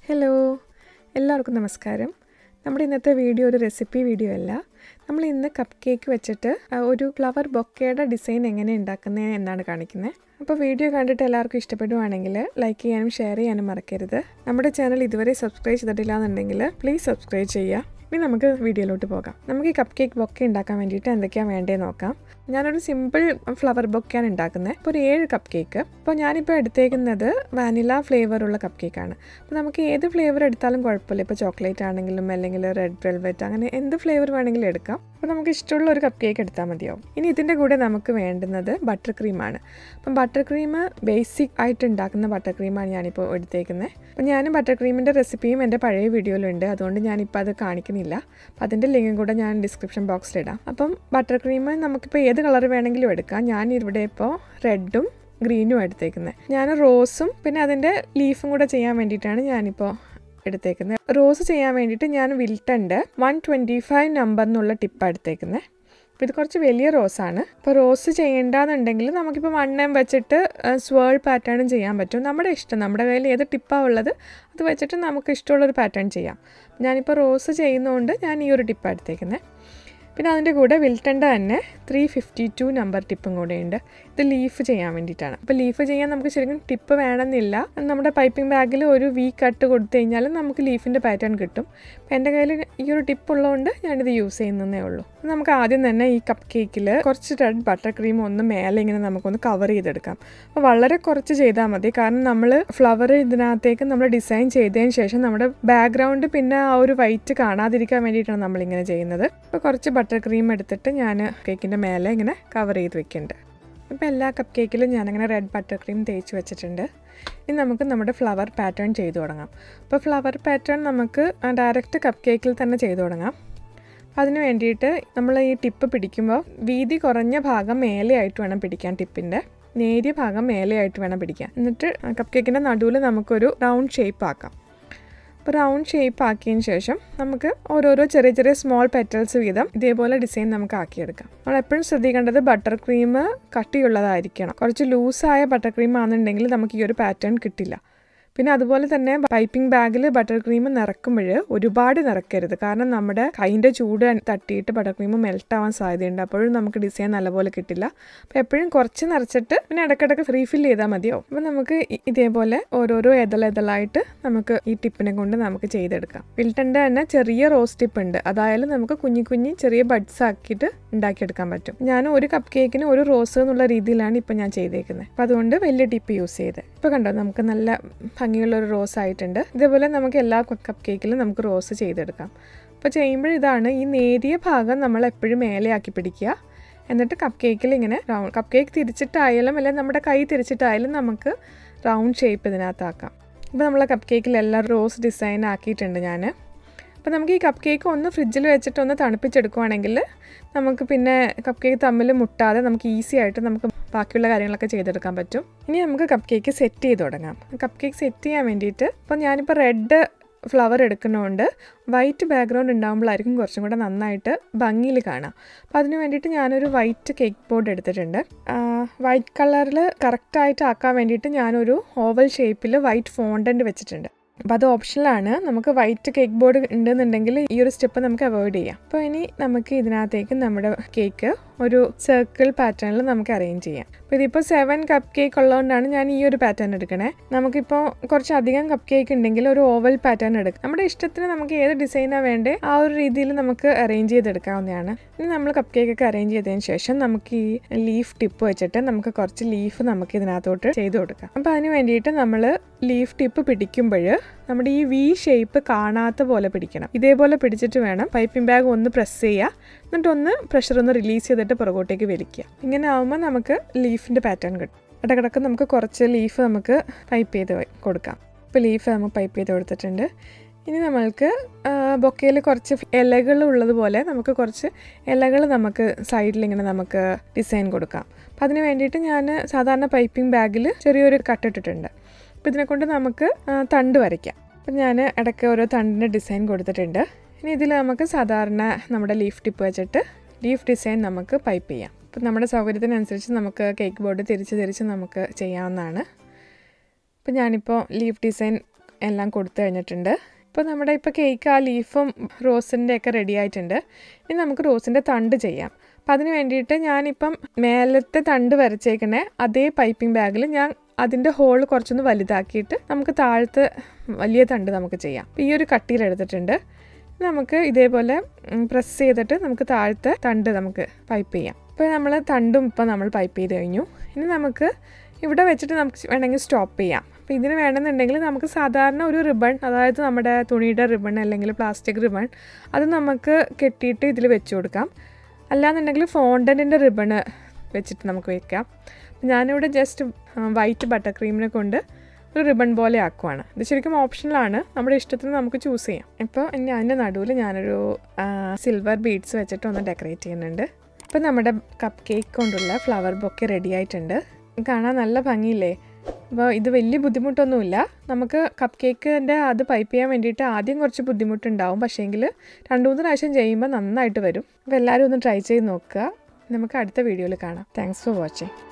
hello എല്ലാവർക്കും നമസ്കാരം നമ്മുടെ ഇന്നത്തെ വീഡിയോ ഒരു റെസിപ്പി വീഡിയോ അല്ല നമ്മൾ ഇന്ന് കപ്പ് കേക്ക് വെച്ചിട്ട് ആ, ഒരു ഫ്ലവർ ബൊക്കയുടെ ഡിസൈൻ എങ്ങനെ ഉണ്ടാക്കുന്നത് എന്നാണ് കാണിക്കുന്നത് അപ്പോൾ വീഡിയോ കണ്ടിട്ട് എല്ലാവർക്കും ഇഷ്ടപ്പെടുവാണെങ്കിൽ ലൈക്ക് ചെയ്യാനും ഷെയർ ചെയ്യാനും മറക്കരുത് നമ്മുടെ ചാനൽ ഇതുവരെ സബ്സ്ക്രൈബ് ചെയ്തിട്ടില്ല എന്നുണ്ടെങ്കിൽ പ്ലീസ് സബ്സ്ക്രൈബ് ചെയ്യുക ഇനി നമുക്ക് വീഡിയോയിലോട്ട് പോകാം നമുക്ക് ഈ കപ്പ് കേക്ക് ബൊക്കെ ഉണ്ടാക്കാൻ വേണ്ടിയിട്ട് എന്തൊക്കെയാണ് വേണ്ടതെന്ന് നോക്കാം ഞാനൊരു സിമ്പിൾ ഫ്ലവർ ബൊക്കെയാണ് ഉണ്ടാക്കുന്നത് അപ്പോൾ ഒരു ഏഴ് കപ്പ് കേക്ക് അപ്പോൾ ഞാനിപ്പോൾ എടുത്തേക്കുന്നത് വാനില ഫ്ലേവറുള്ള കപ്പ് കേക്കാണ് അപ്പോൾ നമുക്ക് ഏത് ഫ്ലേവർ എടുത്താലും കുഴപ്പമില്ല ഇപ്പോൾ ചോക്ലേറ്റ് ആണെങ്കിലും അല്ലെങ്കിൽ റെഡ് വെൽവെറ്റ് അങ്ങനെ എന്ത് ഫ്ലേവർ വേണമെങ്കിലും എടുക്കാം അപ്പോൾ നമുക്ക് ഇഷ്ടമുള്ള ഒരു കപ്പ് കേക്ക് എടുത്താൽ മതിയാവും ഇനി ഇതിൻ്റെ കൂടെ നമുക്ക് വേണ്ടുന്നത് ബട്ടർ ക്രീമാണ് അപ്പം ബട്ടർ ക്രീം ബേസിക് ആയിട്ട് ഉണ്ടാക്കുന്ന ബട്ടർ ക്രീമാണ് ഞാനിപ്പോൾ എടുത്തേക്കുന്നത് അപ്പം ഞാൻ ബട്ടർ ക്രീമിൻ്റെ റെസിപ്പിയും എൻ്റെ പഴയ വീഡിയോയിലുണ്ട് അതുകൊണ്ട് ഞാനിപ്പോൾ അത് കാണിക്കുന്നില്ല അപ്പം അതിൻ്റെ ലിങ്കും കൂടെ ഞാൻ ഡിസ്ക്രിപ്ഷൻ ബോക്സിലിടാം അപ്പം ബട്ടർ ക്രീം നമുക്കിപ്പോൾ ഏത് കളർ വേണമെങ്കിലും എടുക്കാം ഞാൻ ഇവിടെ ഇപ്പോൾ റെഡും ഗ്രീനും എടുത്തേക്കുന്നത് ഞാൻ റോസും പിന്നെ അതിൻ്റെ ലീഫും കൂടെ ചെയ്യാൻ വേണ്ടിയിട്ടാണ് ഞാനിപ്പോൾ എടുത്തേക്കുന്നത് റോസ് ചെയ്യാൻ വേണ്ടിയിട്ട് ഞാൻ വിൽട്ടൻ്റെ വൺ ട്വൻറ്റി ഫൈവ് നമ്പർ എന്നുള്ള ടിപ്പാണ് എടുത്തേക്കുന്നത് അപ്പോൾ ഇത് കുറച്ച് വലിയ റോസാണ് ഇപ്പോൾ റോസ് ചെയ്യേണ്ടതെന്നുണ്ടെങ്കിൽ നമുക്കിപ്പോൾ വണ്ണം വെച്ചിട്ട് സ്വേൾ പാറ്റേണും ചെയ്യാൻ പറ്റും നമ്മുടെ ഇഷ്ടം നമ്മുടെ കയ്യിൽ ഏത് ടിപ്പാണ് ഉള്ളത് അത് വെച്ചിട്ട് നമുക്ക് ഇഷ്ടമുള്ളൊരു പാറ്റേൺ ചെയ്യാം ഞാനിപ്പോൾ റോസ് ചെയ്യുന്നതുകൊണ്ട് ഞാൻ ഈ ഒരു ടിപ്പാണ് എടുത്തേക്കുന്നത് പിന്നെ അതിൻ്റെ കൂടെ വിൽട്ടൻ്റെ തന്നെ ത്രീ ഫിഫ്റ്റി ടു നമ്പർ ടിപ്പും കൂടെ ഉണ്ട് ഇത് ലീഫ് ചെയ്യാൻ വേണ്ടിയിട്ടാണ് അപ്പോൾ ലീഫ് ചെയ്യാൻ നമുക്ക് ശരിക്കും ടിപ്പ് വേണമെന്നില്ല നമ്മുടെ പൈപ്പിംഗ് ബാഗിൽ ഒരു വി കട്ട് കൊടുത്തു കഴിഞ്ഞാൽ നമുക്ക് ലീഫിൻ്റെ പാറ്റേൺ കിട്ടും അപ്പോൾ എൻ്റെ കയ്യിൽ ഈ ഒരു ടിപ്പ് ഉള്ളതുകൊണ്ട് ഞാനിത് യൂസ് ചെയ്യുന്നതേ ഉള്ളൂ നമുക്ക് ആദ്യം തന്നെ ഈ കപ്പ് കേക്കിൽ കുറച്ച് റെഡ് ബട്ടർ ക്രീം ഒന്ന് മേലെ ഇങ്ങനെ നമുക്കൊന്ന് കവർ ചെയ്തെടുക്കാം അപ്പോൾ വളരെ കുറച്ച് ചെയ്താൽ മതി കാരണം നമ്മൾ ഫ്ലവർ ഇതിനകത്തേക്ക് നമ്മൾ ഡിസൈൻ ചെയ്തതിന് ശേഷം നമ്മുടെ ബാക്ക്ഗ്രൗണ്ട് പിന്നെ ആ ഒരു വൈറ്റ് കാണാതിരിക്കാൻ വേണ്ടിയിട്ടാണ് നമ്മളിങ്ങനെ ചെയ്യുന്നത് അപ്പോൾ കുറച്ച് ബട്ടർ ക്രീം എടുത്തിട്ട് ഞാൻ കേക്കിൻ്റെ മേലെ ഇങ്ങനെ കവർ ചെയ്ത് വെക്കുന്നുണ്ട് ഇപ്പോൾ എല്ലാ കപ്പ് കേക്കിലും ഞാനങ്ങനെ റെഡ് ബട്ടർ ക്രീം തേച്ച് വെച്ചിട്ടുണ്ട് ഇനി നമുക്ക് നമ്മുടെ ഫ്ലവർ പാറ്റേൺ ചെയ്തു തുടങ്ങാം അപ്പോൾ ഫ്ലവർ പാറ്റേൺ നമുക്ക് ഡയറക്റ്റ് കപ്പ് കേക്കിൽ തന്നെ ചെയ്തു തുടങ്ങാം അപ്പോൾ അതിന് വേണ്ടിയിട്ട് നമ്മൾ ഈ ടിപ്പ് പിടിക്കുമ്പോൾ വീതി കുറഞ്ഞ ഭാഗം മേലെയായിട്ട് വേണം പിടിക്കാൻ ടിപ്പിൻ്റെ നേരിയ ഭാഗം മേലെയായിട്ട് വേണം പിടിക്കാൻ എന്നിട്ട് കപ്പ് കേക്കിൻ്റെ നടുവിൽ നമുക്കൊരു റൗണ്ട് ഷേപ്പ് ആക്കാം അപ്പോൾ റൗണ്ട് ഷേപ്പ് ആക്കിയതിന് ശേഷം നമുക്ക് ഓരോരോ ചെറിയ ചെറിയ സ്മോൾ പെറ്റൽസ് വീതം ഇതേപോലെ ഡിസൈൻ നമുക്ക് ആക്കിയെടുക്കാം നമ്മൾ എപ്പോഴും ശ്രദ്ധിക്കേണ്ടത് ബട്ടർ ക്രീം കട്ടിയുള്ളതായിരിക്കണം കുറച്ച് ലൂസായ ബട്ടർ ക്രീം ആണെന്നുണ്ടെങ്കിൽ നമുക്ക് ഈ ഒരു പാറ്റേൺ കിട്ടില്ല പിന്നെ അതുപോലെ തന്നെ പൈപ്പിംഗ് ബാഗിൽ ബട്ടർ ക്രീം നിറക്കുമ്പോൾ ഒരുപാട് നിറക്കരുത് കാരണം നമ്മുടെ കൈൻ്റെ ചൂട് തട്ടിയിട്ട് ബട്ടർ ക്രീം മെൽറ്റ് ആവാൻ സാധ്യതയുണ്ട് അപ്പോഴും നമുക്ക് ഡിസൈൻ നല്ലപോലെ കിട്ടില്ല അപ്പോൾ എപ്പോഴും കുറച്ച് നിറച്ചിട്ട് പിന്നെ ഇടയ്ക്കിടയ്ക്ക് റീഫിൽ ചെയ്താൽ മതിയോ അപ്പോൾ നമുക്ക് ഇ- ഇതേപോലെ ഓരോരോ എതളെതളായിട്ട് നമുക്ക് ഈ ടിപ്പിനെ കൊണ്ട് നമുക്ക് ചെയ്തെടുക്കാം വിൽട്ടൻ്റെ തന്നെ ചെറിയ റോസ് ടിപ്പ് ഉണ്ട് അതായാലും നമുക്ക് കുഞ്ഞി കുഞ്ഞി ചെറിയ ബഡ്സ് ആക്കിയിട്ട് ഉണ്ടാക്കിയെടുക്കാൻ പറ്റും ഞാൻ ഒരു കപ്പ് കേക്കിന് ഒരു റോസ് എന്നുള്ള രീതിയിലാണ് ഇപ്പം ഞാൻ ചെയ്തേക്കുന്നത് അപ്പം അതുകൊണ്ട് വലിയ ടിപ്പ് യൂസ് ചെയ്ത് ഇപ്പോൾ കണ്ടോ നമുക്ക് നല്ല ഭംഗിയുള്ള ഒരു റോസ് ആയിട്ടുണ്ട് ഇതേപോലെ നമുക്ക് എല്ലാ കപ്പ് കേക്കിലും നമുക്ക് റോസ് ചെയ്തെടുക്കാം അപ്പോൾ ചെയ്യുമ്പോൾ ഇതാണ് ഈ നേരിയ ഭാഗം നമ്മൾ എപ്പോഴും മേലെയാക്കി പിടിക്കുക എന്നിട്ട് കപ്പ് കേക്കിൽ ഇങ്ങനെ റൗണ്ട് കപ്പ് കേക്ക് തിരിച്ചിട്ടായാലും അല്ലെങ്കിൽ നമ്മുടെ കൈ തിരിച്ചിട്ടായാലും നമുക്ക് റൗണ്ട് ഷേപ്പ് ഇതിനകത്താക്കാം ഇപ്പോൾ നമ്മൾ കപ്പ് കേക്കിലെല്ലാം റോസ് ഡിസൈൻ ആക്കിയിട്ടുണ്ട് ഞാൻ അപ്പോൾ നമുക്ക് ഈ കപ്പ് കേക്ക് ഒന്ന് ഫ്രിഡ്ജിൽ വെച്ചിട്ട് ഒന്ന് തണുപ്പിച്ചെടുക്കുവാണെങ്കിൽ നമുക്ക് പിന്നെ കപ്പ് കേക്ക് തമ്മിൽ മുട്ടാതെ നമുക്ക് ഈസി ആയിട്ട് നമുക്ക് ബാക്കിയുള്ള കാര്യങ്ങളൊക്കെ ചെയ്തെടുക്കാൻ പറ്റും ഇനി നമുക്ക് കപ്പ് കേക്ക് സെറ്റ് ചെയ്ത് തുടങ്ങാം കപ്പ് കേക്ക് സെറ്റ് ചെയ്യാൻ വേണ്ടിയിട്ട് ഇപ്പോൾ ഞാനിപ്പോൾ റെഡ് ഫ്ലവർ എടുക്കുന്നതുകൊണ്ട് വൈറ്റ് ബാക്ക്ഗ്രൗണ്ട് ഉണ്ടാകുമ്പോഴായിരിക്കും കുറച്ചും കൂടെ നന്നായിട്ട് ഭംഗിയിൽ കാണാം അപ്പോൾ അതിന് വേണ്ടിയിട്ട് ഞാനൊരു വൈറ്റ് കേക്ക് ബോർഡ് എടുത്തിട്ടുണ്ട് വൈറ്റ് കളറിൽ കറക്റ്റായിട്ട് ആക്കാൻ വേണ്ടിയിട്ട് ഞാനൊരു ഓവൽ ഷേപ്പിൽ വൈറ്റ് ഫോണ്ടൻറ്റ് വെച്ചിട്ടുണ്ട് അപ്പോൾ അത് ഓപ്ഷനിലാണ് നമുക്ക് വൈറ്റ് കേക്ക് ബോർഡ് ഉണ്ടെന്നുണ്ടെങ്കിൽ ഈ ഒരു സ്റ്റെപ്പ് നമുക്ക് അവോയ്ഡ് ചെയ്യാം അപ്പോൾ ഇനി നമുക്ക് ഇതിനകത്തേക്ക് നമ്മുടെ കേക്ക് ഒരു സർക്കിൾ പാറ്റേണിൽ നമുക്ക് അറേഞ്ച് ചെയ്യാം അപ്പോൾ ഇതിപ്പോൾ സെവൻ കപ്പ് കേക്ക് ഉള്ളതുകൊണ്ടാണ് ഞാൻ ഈ ഒരു പാറ്റേൺ എടുക്കണേ നമുക്കിപ്പോൾ കുറച്ചധികം കപ്പ് കേക്ക് ഉണ്ടെങ്കിൽ ഒരു ഓവൽ പാറ്റേൺ എടുക്കാം നമ്മുടെ ഇഷ്ടത്തിന് നമുക്ക് ഏത് ഡിസൈനാണ് വേണ്ടേ ആ ഒരു രീതിയിൽ നമുക്ക് അറേഞ്ച് ചെയ്തെടുക്കാവുന്നതാണ് ഇനി നമ്മൾ കപ്പ് കേക്ക് ഒക്കെ അറേഞ്ച് ചെയ്തതിന് ശേഷം നമുക്ക് ഈ ലീഫ് ടിപ്പ് വെച്ചിട്ട് നമുക്ക് കുറച്ച് ലീഫ് നമുക്ക് ഇതിനകത്തോട്ട് ചെയ്ത് കൊടുക്കാം അപ്പോൾ അതിന് വേണ്ടിയിട്ട് നമ്മൾ ലീഫ് ടിപ്പ് പിടിക്കുമ്പോൾ നമ്മുടെ ഈ വി ഷേപ്പ് കാണാത്ത പോലെ പിടിക്കണം ഇതേപോലെ പിടിച്ചിട്ട് വേണം പൈപ്പിംഗ് ബാഗ് ഒന്ന് പ്രസ് ചെയ്യുക എന്നിട്ട് ഒന്ന് പ്രഷർ ഒന്ന് റിലീസ് ചെയ്തിട്ട് പുറകോട്ടേക്ക് വലിക്കുക ഇങ്ങനെ ആകുമ്പോൾ നമുക്ക് ലീഫിൻ്റെ പാറ്റേൺ കിട്ടും ഇടക്കിടക്ക് നമുക്ക് കുറച്ച് ലീഫ് നമുക്ക് പൈപ്പ് ചെയ്ത് വെ- കൊടുക്കാം ഇപ്പോൾ ലീഫ് നമുക്ക് പൈപ്പ് ചെയ്ത് കൊടുത്തിട്ടുണ്ട് ഇനി നമ്മൾക്ക് ബൊക്കയിൽ കുറച്ച് ഇലകൾ ഉള്ളതുപോലെ നമുക്ക് കുറച്ച് ഇലകൾ നമുക്ക് സൈഡിൽ ഇങ്ങനെ നമുക്ക് ഡിസൈൻ കൊടുക്കാം അപ്പം അതിന് വേണ്ടിയിട്ട് ഞാൻ സാധാരണ പൈപ്പിംഗ് ബാഗിൽ ചെറിയൊരു കട്ടിട്ടിട്ടുണ്ട് അപ്പോൾ ഇതിനെക്കൊണ്ട് നമുക്ക് ആ, തണ്ട് വരയ്ക്കാം അപ്പം ഞാൻ ഇടയ്ക്ക് ഓരോ തണ്ടിൻ്റെ ഡിസൈൻ കൊടുത്തിട്ടുണ്ട് ഇനി ഇതിൽ നമുക്ക് സാധാരണ നമ്മുടെ ലീഫ് ടിപ്പ് വെച്ചിട്ട് ലീഫ് ഡിസൈൻ നമുക്ക് പൈപ്പ് ചെയ്യാം അപ്പം നമ്മുടെ സൗകര്യത്തിനനുസരിച്ച് നമുക്ക് കേക്ക് ബോർഡ് തിരിച്ച് തിരിച്ച് നമുക്ക് ചെയ്യാവുന്നതാണ് അപ്പം ഞാനിപ്പോൾ ലീഫ് ഡിസൈൻ എല്ലാം കൊടുത്തു കഴിഞ്ഞിട്ടുണ്ട് ഇപ്പോൾ നമ്മുടെ ഇപ്പോൾ കേക്ക് ആ ലീഫും റോസിൻ്റെ ഒക്കെ റെഡി ആയിട്ടുണ്ട് ഇനി നമുക്ക് റോസിൻ്റെ തണ്ട് ചെയ്യാം അപ്പം അതിന് വേണ്ടിയിട്ട് ഞാനിപ്പം മേലത്തെ തണ്ട് വരച്ചേക്കണേ അതേ പൈപ്പിംഗ് ബാഗിൽ ഞാൻ അതിൻ്റെ ഹോൾ കുറച്ചൊന്ന് വലുതാക്കിയിട്ട് നമുക്ക് താഴത്ത് വലിയ തണ്ട് നമുക്ക് ചെയ്യാം അപ്പോൾ ഈ ഒരു കട്ടിയിലെടുത്തിട്ടുണ്ട് നമുക്ക് ഇതേപോലെ പ്രസ് ചെയ്തിട്ട് നമുക്ക് താഴത്തെ തണ്ട് നമുക്ക് പൈപ്പ് ചെയ്യാം ഇപ്പോൾ നമ്മൾ തണ്ടും ഇപ്പോൾ നമ്മൾ പൈപ്പ് ചെയ്ത് കഴിഞ്ഞു ഇനി നമുക്ക് ഇവിടെ വെച്ചിട്ട് നമുക്ക് വേണമെങ്കിൽ സ്റ്റോപ്പ് ചെയ്യാം അപ്പോൾ ഇതിന് വേണമെന്നുണ്ടെങ്കിൽ നമുക്ക് സാധാരണ ഒരു റിബൺ അതായത് നമ്മുടെ തുണിയുടെ റിബൺ അല്ലെങ്കിൽ പ്ലാസ്റ്റിക് റിബൺ അത് നമുക്ക് കെട്ടിയിട്ട് ഇതിൽ വെച്ച് കൊടുക്കാം അല്ലാന്നുണ്ടെങ്കിൽ ഫോണ്ടൻറ്റിൻ്റെ റിബണ് വെച്ചിട്ട് നമുക്ക് വെക്കാം ഞാനിവിടെ ജസ്റ്റ് വൈറ്റ് ബട്ടർ ക്രീമിനെ കൊണ്ട് ഒരു റിബൺ പോലെ ആക്കുവാണ് ഇത് ശരിക്കും ഓപ്ഷണലാണ് നമ്മുടെ ഇഷ്ടത്തിന് നമുക്ക് ചൂസ് ചെയ്യാം ഇപ്പോൾ ഇനി അതിൻ്റെ നടുവിൽ ഞാനൊരു സിൽവർ ബീഡ്സ് വെച്ചിട്ട് ഒന്ന് ഡെക്കറേറ്റ് ചെയ്യുന്നുണ്ട് ഇപ്പോൾ നമ്മുടെ കപ്പ് കേക്ക് കൊണ്ടുള്ള ഫ്ലവർ ബൊക്കെ റെഡി ആയിട്ടുണ്ട് കാണാൻ നല്ല ഭംഗിയില്ലേ അപ്പോൾ ഇത് വലിയ ബുദ്ധിമുട്ടൊന്നുമില്ല നമുക്ക് കപ്പ് കേക്കിൻ്റെ അത് പൈപ്പ് ചെയ്യാൻ വേണ്ടിയിട്ട് ആദ്യം കുറച്ച് ബുദ്ധിമുട്ടുണ്ടാവും പക്ഷേങ്കിൽ രണ്ട് മൂന്ന് പ്രാവശ്യം ചെയ്യുമ്പോൾ നന്നായിട്ട് വരും അപ്പോൾ എല്ലാവരും ഒന്ന് ട്രൈ ചെയ്ത് നോക്കുക നമുക്ക് അടുത്ത വീഡിയോയിൽ കാണാം താങ്ക്സ് ഫോർ വാച്ചിങ്